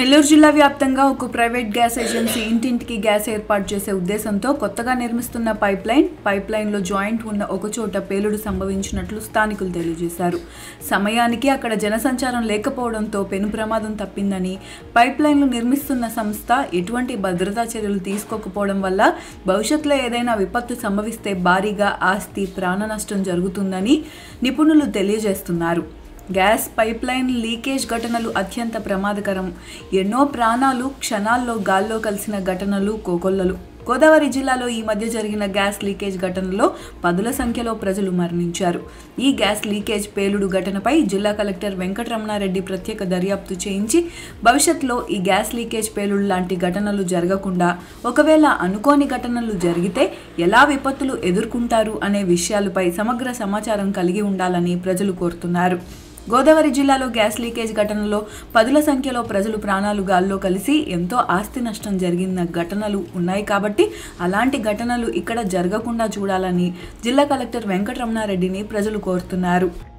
నెల్లూరు జిల్లా వ్యాప్తంగా ఒక ప్రైవేట్ గ్యాస్ ఏజెన్సీ ఇంటింటికి గ్యాస్ ఏర్పాటు చేసే ఉద్దేశంతో కొత్తగా నిర్మిస్తున్న పైప్ లైన్ పైప్ లైన్లో జాయింట్ ఉన్న ఒక చోట పేలుడు సంభవించినట్లు స్థానికులు తెలియజేశారు సమయానికి అక్కడ జనసంచారం లేకపోవడంతో పెను ప్రమాదం తప్పిందని పైప్ లైన్లు నిర్మిస్తున్న సంస్థ ఎటువంటి భద్రతా చర్యలు తీసుకోకపోవడం వల్ల భవిష్యత్తులో ఏదైనా విపత్తు సంభవిస్తే భారీగా ఆస్తి ప్రాణ నష్టం జరుగుతుందని నిపుణులు తెలియజేస్తున్నారు గ్యాస్ పైప్ లైన్ లీకేజ్ ఘటనలు అత్యంత ప్రమాదకరం ఎన్నో ప్రాణాలు క్షణాల్లో గాల్లో కలిసిన ఘటనలు కోకొల్లలు గోదావరి జిల్లాలో ఈ మధ్య జరిగిన గ్యాస్ లీకేజ్ ఘటనలో పదుల సంఖ్యలో ప్రజలు మరణించారు ఈ గ్యాస్ లీకేజ్ పేలుడు ఘటనపై జిల్లా కలెక్టర్ వెంకటరమణారెడ్డి ప్రత్యేక దర్యాప్తు చేయించి భవిష్యత్తులో ఈ గ్యాస్ లీకేజ్ పేలుడు లాంటి ఘటనలు జరగకుండా ఒకవేళ అనుకోని ఘటనలు జరిగితే ఎలా విపత్తులు ఎదుర్కొంటారు అనే విషయాలపై సమగ్ర సమాచారం కలిగి ఉండాలని ప్రజలు కోరుతున్నారు గోదావరి జిల్లాలో గ్యాస్ లీకేజ్ ఘటనలో పదుల సంఖ్యలో ప్రజలు ప్రాణాలు గాల్లో కలిసి ఎంతో ఆస్తి నష్టం జరిగిన ఘటనలు ఉన్నాయి కాబట్టి అలాంటి ఘటనలు ఇక్కడ జరగకుండా చూడాలని జిల్లా కలెక్టర్ వెంకటరమణారెడ్డిని ప్రజలు కోరుతున్నారు